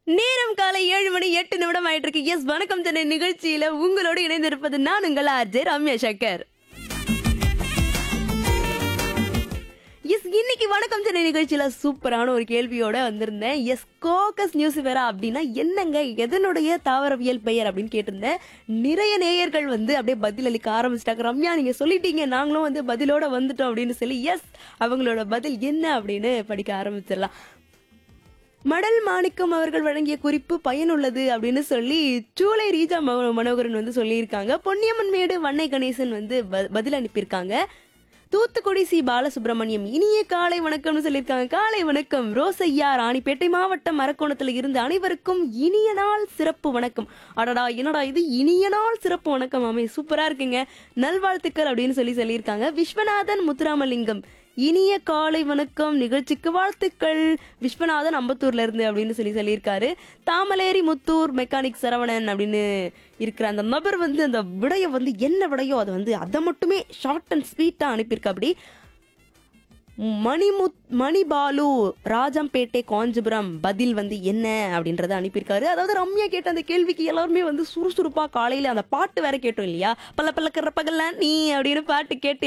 நேரம் காலை ஏழு மணி எட்டு நிமிடம் ஆயிட்டு இருக்கு எஸ் வணக்கம் சென்னை நிகழ்ச்சியில உங்களோடு இணைந்திருப்பது நான் உங்கள் ஆர்ஜே ரம்யா சங்கர் எஸ் இன்னைக்கு வணக்கம் சென்னை நிகழ்ச்சியில சூப்பரான ஒரு கேள்வியோட வந்திருந்தேன் எஸ் கோகஸ் நியூஸ் வேற அப்படின்னா என்னங்க எதனுடைய தாவரவியல் பெயர் அப்படின்னு கேட்டிருந்தேன் நிறைய நேயர்கள் வந்து அப்படியே பதில் அளிக்க ஆரம்பிச்சிட்டாங்க ரம்யா நீங்க சொல்லிட்டீங்க நாங்களும் வந்து பதிலோட வந்துட்டோம் அப்படின்னு சொல்லி எஸ் அவங்களோட பதில் என்ன அப்படின்னு படிக்க ஆரம்பிச்சிடலாம் மடல் மாணிக்கம் அவர்கள் வழங்கிய குறிப்பு பயனுள்ளது அப்படின்னு சொல்லி சூளை ரீஜா மனோ- மனோகரன் வந்து சொல்லியிருக்காங்க பொன்னியம்மன் மேடு வண்ணை கணேசன் வந்து ப- பதில் அனுப்பியிருக்காங்க தூத்துக்குடி சி பாலசுப்ரமணியம் இனிய காலை வணக்கம்னு சொல்லியிருக்காங்க காலை வணக்கம் ரோசையா ராணிப்பேட்டை மாவட்டம் அரக்கோணத்துல இருந்து அனைவருக்கும் இனிய நாள் சிறப்பு வணக்கம் அடடா என்னடா இது இனிய நாள் சிறப்பு வணக்கம் ஆமே சூப்பரா இருக்குங்க நல்வாழ்த்துக்கள் அப்படின்னு சொல்லி சொல்லியிருக்காங்க விஸ்வநாதன் முத்துராமலிங்கம் இனிய காலை வணக்கம் நிகழ்ச்சிக்கு வாழ்த்துக்கள் விஸ்வநாதன் அம்பத்தூர்ல இருந்து அப்படின்னு சொல்லி சொல்லியிருக்காரு தாமலேரி முத்தூர் மெக்கானிக் சரவணன் அப்படின்னு இருக்கிற அந்த நபர் வந்து அந்த விடையை வந்து என்ன விடையோ அதை வந்து அதை மட்டுமே ஷார்ட் அண்ட் ஸ்வீட்டா அனுப்பியிருக்கா அப்படி மணிமுத் மணிபாலு ராஜம்பேட்டை காஞ்சிபுரம் பதில் வந்து என்ன அப்படின்றத அனுப்பியிருக்காரு அதாவது ரம்யா கேட்ட அந்த கேள்விக்கு எல்லாருமே வந்து சுறுசுறுப்பா காலையில அந்த பாட்டு வேற கேட்டோம் இல்லையா பல்ல பல்ல கற பகல்ல நீ அப்படின்னு பாட்டு கேட்டு